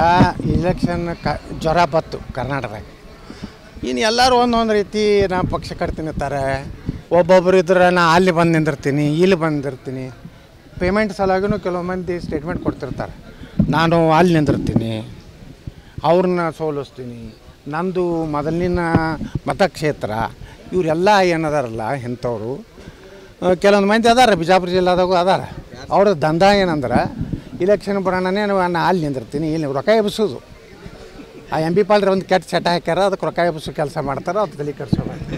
election ಕ ಜ್ವರ ಬತ್ತು ಕರ್ನಾಟಕದಾಗ ಇನ್ನು ಎಲ್ಲರೂ ಒಂದೊಂದು ರೀತಿ ನಾ ಪಕ್ಷ ಕಟ್ತೀನಿ ಅಂತಾರೆ ಒಬ್ಬೊಬ್ರು ಇದ್ರೆ ನಾ ಅಲ್ಲಿ ಬಂದು ನಿಂದಿರ್ತೀನಿ ಇಲ್ಲಿ ಬಂದಿರ್ತೀನಿ ಪೇಮೆಂಟ್ ಸಲುವಾಗಿನೂ ಕೆಲವು ಮಂದಿ ಸ್ಟೇಟ್ಮೆಂಟ್ ಕೊಡ್ತಿರ್ತಾರೆ ನಾನು ಅಲ್ಲಿ ನಿಂದಿರ್ತೀನಿ ಅವ್ರನ್ನ ಸೋಲಿಸ್ತೀನಿ ನಂದು ಮೊದಲಿನ ಮತಕ್ಷೇತ್ರ ಇವರೆಲ್ಲ ಏನದಾರಲ್ಲ ಇಂಥವ್ರು ಆ, ಕೆಲವೊಂದು ಮಂದಿ ಅದಾರ ಬಿಜಾಪುರ ಜಿಲ್ಲಾದಾಗೂ ಅದಾರ ಅವ್ರ ದಂಧ ಏನಂದ್ರೆ ಇಲೆಕ್ಷನ್ ಬರೋಣನೇ ನಾನು ಅಲ್ಲಿ ನಿಂದಿರ್ತೀನಿ ಇಲ್ಲಿ ರೊಕ್ಕ ಎಬ್ಸೋದು ಆ ಎಂ ಬಿ ಪಾಲ್ರಿ ಒಂದು ಕೆಟ್ಟ ಚಟ ಹಾಕ್ಯಾರ ಅದಕ್ಕೆ ರೊಕ್ಕ ಎಬ್ಸೋ ಕೆಲಸ ಮಾಡ್ತಾರೆ ಅದು ತಲೆ ಕೆಡ್ಸೋದು